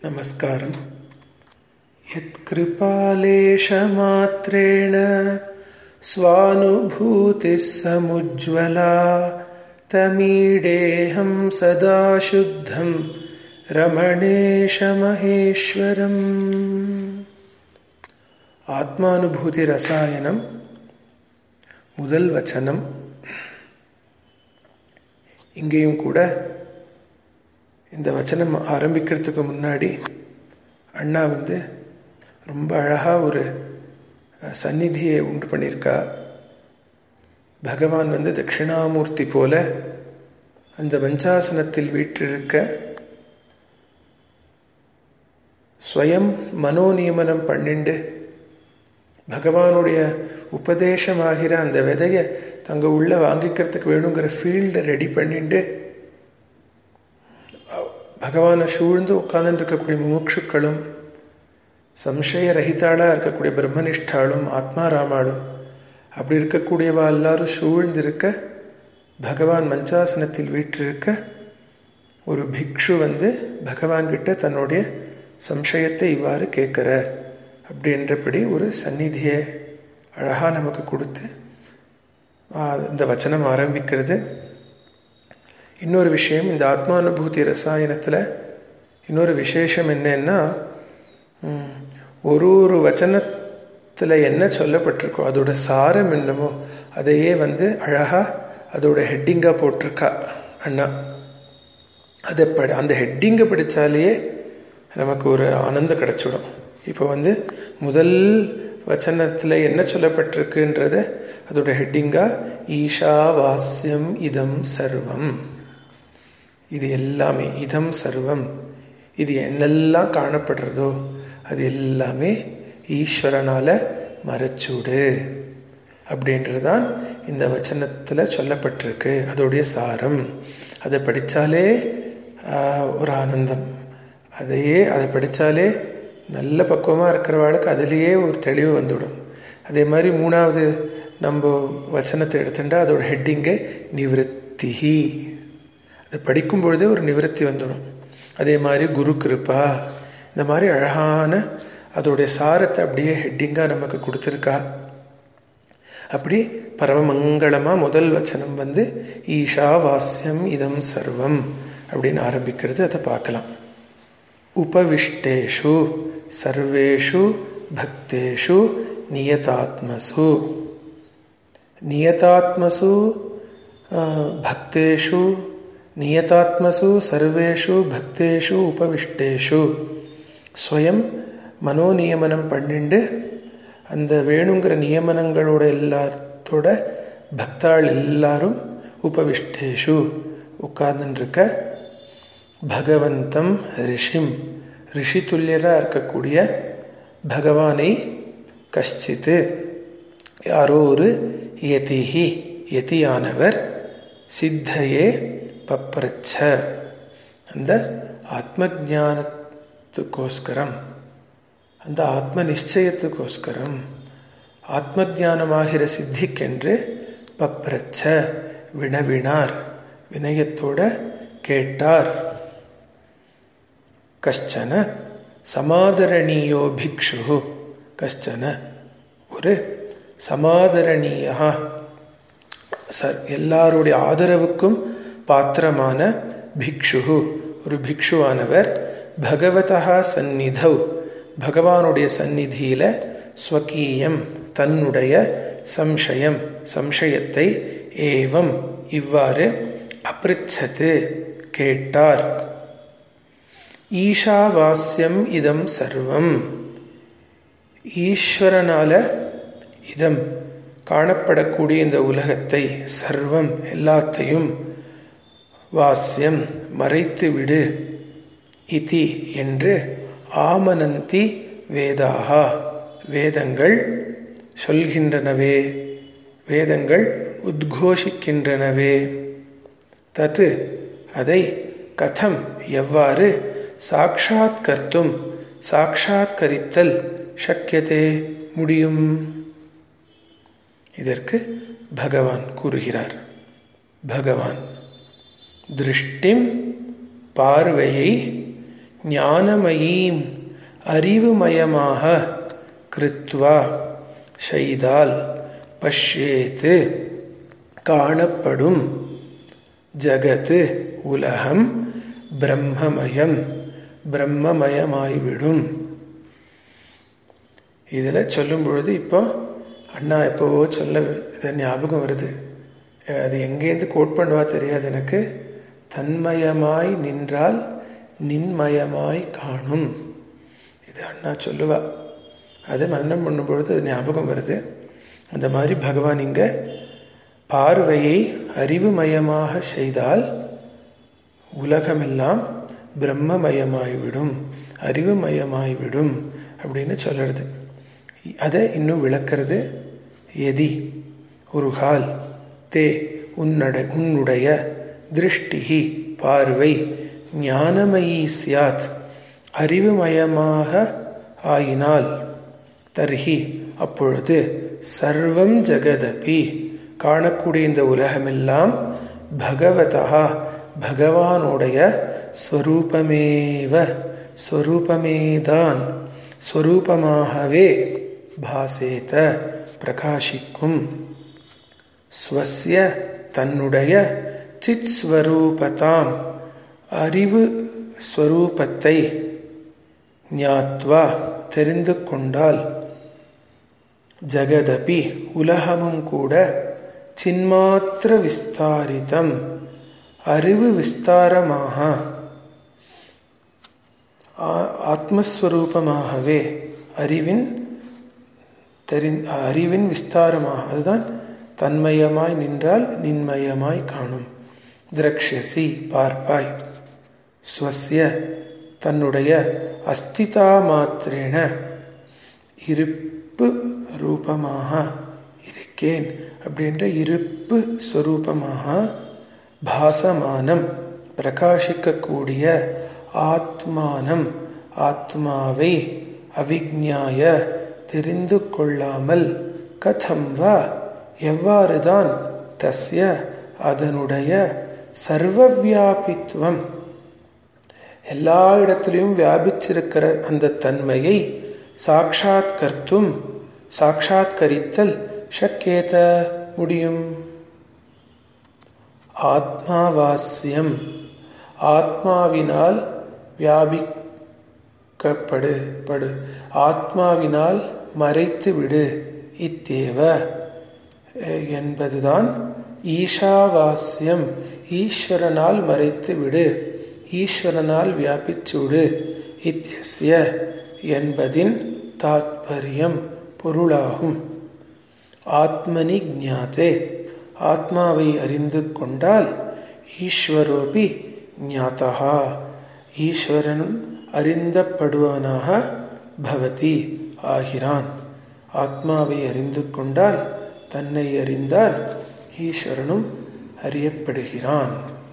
नमस्कारम् यत्कृपालेशमात्रेण स्वानुभूतिः समुज्ज्वला तमीडेऽहं सदा शुद्धं ரமணேஷமகேஸ்வரம் ஆத்மானுபூதி ரசாயனம் முதல் வச்சனம் இங்கேயும் கூட இந்த வச்சனம் ஆரம்பிக்கிறதுக்கு முன்னாடி அண்ணா வந்து ரொம்ப அழகாக ஒரு சந்நிதியை உண்டு பண்ணியிருக்கா பகவான் வந்து தட்சிணாமூர்த்தி போல அந்த மஞ்சாசனத்தில் வீற்றிருக்க ஸ்வயம் மனோநியமனம் பண்ணிண்டு பகவானுடைய உபதேசமாகிற அந்த விதையை தங்க உள்ள வாங்கிக்கிறதுக்கு வேணுங்கிற ஃபீல்டை ரெடி பண்ணிண்டு பகவானை சூழ்ந்து உட்கார்ந்து இருக்கக்கூடிய முமுட்சுக்களும் சம்சய ரஹிதாளாக இருக்கக்கூடிய பிரம்மனிஷ்டாலும் ஆத்மாராமாலும் அப்படி இருக்கக்கூடியவா எல்லாரும் சூழ்ந்திருக்க பகவான் மஞ்சாசனத்தில் வீற்றிருக்க ஒரு பிக்ஷு வந்து பகவான்கிட்ட தன்னுடைய சம்சயத்தை இவ்வாறு கேட்குறார் அப்படின்றபடி ஒரு சந்நிதியை அழகாக நமக்கு கொடுத்து இந்த வச்சனம் ஆரம்பிக்கிறது இன்னொரு விஷயம் இந்த ஆத்மானுபூதி ரசாயனத்தில் இன்னொரு விசேஷம் என்னன்னா ஒரு ஒரு வச்சனத்தில் என்ன சொல்லப்பட்டிருக்கோ அதோட சாரம் என்னமோ அதையே வந்து அழகாக அதோட ஹெட்டிங்காக போட்டிருக்கா அண்ணா அதை படி அந்த ஹெட்டிங்கை படித்தாலேயே நமக்கு ஒரு ஆனந்தம் கிடச்சிடும் இப்போ வந்து முதல் வச்சனத்தில் என்ன சொல்லப்பட்டிருக்குன்றத அதோட ஹெட்டிங்காக ஈஷா வாஸ்யம் இதம் சர்வம் இது எல்லாமே இதம் சர்வம் இது என்னெல்லாம் காணப்படுறதோ அது எல்லாமே ஈஸ்வரனால் மறைச்சுடு அப்படின்றது தான் இந்த வச்சனத்தில் சொல்லப்பட்டிருக்கு அதோடைய சாரம் அதை படித்தாலே ஒரு ஆனந்தம் அதையே அதை படித்தாலே நல்ல பக்குவமாக இருக்கிறவாளுக்கு அதுலேயே ஒரு தெளிவு வந்துவிடும் அதே மாதிரி மூணாவது நம்ம வச்சனத்தை எடுத்துட்டா அதோட ஹெட்டிங்கு நிவத்திஹி அதை படிக்கும் பொழுதே ஒரு நிவர்த்தி வந்துடும் அதே மாதிரி குரு கிருப்பா இந்த மாதிரி அழகான அதோடைய சாரத்தை அப்படியே ஹெட்டிங்காக நமக்கு கொடுத்துருக்கா அப்படி பரமமங்கலமாக முதல் வச்சனம் வந்து ஈஷா வாஸ்யம் இதம் சர்வம் அப்படின்னு ஆரம்பிக்கிறது அதை பார்க்கலாம் உபவிஷ்டேஷு சர்வேஷு பக்தேஷு நியதாத்மசு நியதாத்மசு பக்தேஷு நியதாத்மசு சர்வேஷு பக்தேஷு உபவிஷ்டேஷு ஸ்வயம் மனோநியமனம் பண்ணிண்டு அந்த வேணுங்கிற நியமனங்களோட எல்லாத்தோட பக்தாள் எல்லாரும் உபவிஷ்டேஷு உட்கார்ந்துருக்க பகவந்தம் ரிஷிம் ரிஷி துல்லியராக இருக்கக்கூடிய பகவானை கஷ்டித்து யாரோ ஒரு யதிஹி யதியானவர் சித்தையே பப்ரச்ச அந்த ஆத்ம ஜானத்துக்கோஸ்கரம் அந்த ஆத்ம நிச்சயத்துக்கோஸ்கரம் ஆத்ம ஜானமாகிற சித்திக்கென்று பப்ரச்ச வினவினார் வினயத்தோட கேட்டார் கஷ்டன சமாதரணீயோ பிக்ஷு கஷ்டன ஒரு சமாதரணீயா சர் எல்லாருடைய ஆதரவுக்கும் பாத்திரமான பிக்ஷு ஒரு பிக்ஷுவானவர் பகவதா சந்நிதவ் பகவானுடைய சந்நிதியில் ஸ்வகீயம் தன்னுடைய சம்சயம் சம்சயத்தை ஏவம் இவ்வாறு அப்பிருச்சது கேட்டார் ஈஷாவாஸ்யம் இதம் சர்வம் ஈஸ்வரனால இதம் காணப்படக்கூடிய இந்த உலகத்தை சர்வம் எல்லாத்தையும் வாஸ்யம் மறைத்து விடு இதி என்று ஆமனந்தி வேதாகா வேதங்கள் சொல்கின்றனவே வேதங்கள் உத்கோஷிக்கின்றனவே தத்து அதை கதம் எவ்வாறு சாட்சாத்கர்த்தும் சாட்சாத்கரித்தல் சக்கியதே முடியும் இதற்கு பகவான் கூறுகிறார் பகவான் திருஷ்டிம் பார்வையை ஞானமயீம் அறிவுமயமாக கிருத்வா செய்தால் பஷ்யேத்து காணப்படும் ஜகத்து உலகம் பிரம்மமயம் பிரம்மமயமாய்விடும் இதில் சொல்லும் பொழுது இப்போ அண்ணா எப்போவோ சொல்ல இதை ஞாபகம் வருது அது எங்கேருந்து கோட் பண்ணுவா தெரியாது எனக்கு தன்மயமாய் நின்றால் நின்மயமாய் காணும் இது அண்ணா சொல்லுவா அது மரணம் பண்ணும் பொழுது அது ஞாபகம் வருது அந்த மாதிரி பகவான் இங்கே பார்வையை அறிவுமயமாக செய்தால் உலகமெல்லாம் பிரம்மமயமாய்விடும் அறிவுமயமாய்விடும் அப்படின்னு சொல்லுறது அதை இன்னும் விளக்கிறது எதி ஒரு கால் தே உன்னட உன்னுடைய திருஷ்டிகி பார்வை ஞானமயி சியாத் அறிவுமயமாக ஆயினால் தர்ஹி அப்பொழுது சர்வம் ஜெகதபி காணக்கூடிய இந்த உலகமெல்லாம் பகவதா பகவானுடைய ஸ்வரூபமேவ ஸ்வரூபமேதான் ஸ்வரூபமாகவே பாசேத பிரகாசிக்கும் ஸ்வசிய தன்னுடைய சித் ஸ்வரூபதாம் அறிவு ஸ்வரூபத்தை ஞாத்வா தெரிந்து கொண்டால் ஜகதபி உலகமும் கூட சின்மாத்திர விஸ்தாரிதம் அறிவு விஸ்தாரமாக ஆத்மஸ்வரூபமாகவே அறிவின் தெரி அறிவின் விஸ்தாரமாக அதுதான் தன்மயமாய் நின்றால் நின்மயமாய் காணும் திரக்ஷசி பார்ப்பாய் ஸ்வசிய தன்னுடைய அஸ்திதா மாத்திரேன இருப்பு ரூபமாக இருக்கேன் அப்படின்ற இருப்பு ஸ்வரூபமாக பாசமானம் பிரகாசிக்கக்கூடிய ஆத்மானம் ஆத்மாவை அவிஜ்ஞாய தெரிந்து கொள்ளாமல் கதம் வா எவ்வாறுதான் தஸ்ய அதனுடைய சர்வவியாபித்துவம் எல்லா இடத்துலையும் வியாபிச்சிருக்கிற அந்த தன்மையை சாட்சாத்கர்த்தும் சாட்சாத்கரித்தல் ஷக்கேத முடியும் ஆத்மாவாஸ்யம் ஆத்மாவினால் வியாபிக்கப்படு படு ஆத்மாவினால் மறைத்து விடு இத்தேவ என்பதுதான் ஈஷாவாஸ்யம் ஈஸ்வரனால் மறைத்து விடு ஈஸ்வரனால் வியாபிச்சுடு இத்தியஸ்ய என்பதின் தாத்பரியம் பொருளாகும் ஆத்மனி ஜாத்தே ஆத்மாவை அறிந்து கொண்டால் ஈஸ்வரோபி ஞாத்தா ஈஸ்வரன் அறிந்தப்படுவனாக பவதி ஆகிறான் ஆத்மாவை அறிந்து கொண்டால் தன்னை அறிந்தால் ஈஸ்வரனும் அறியப்படுகிறான்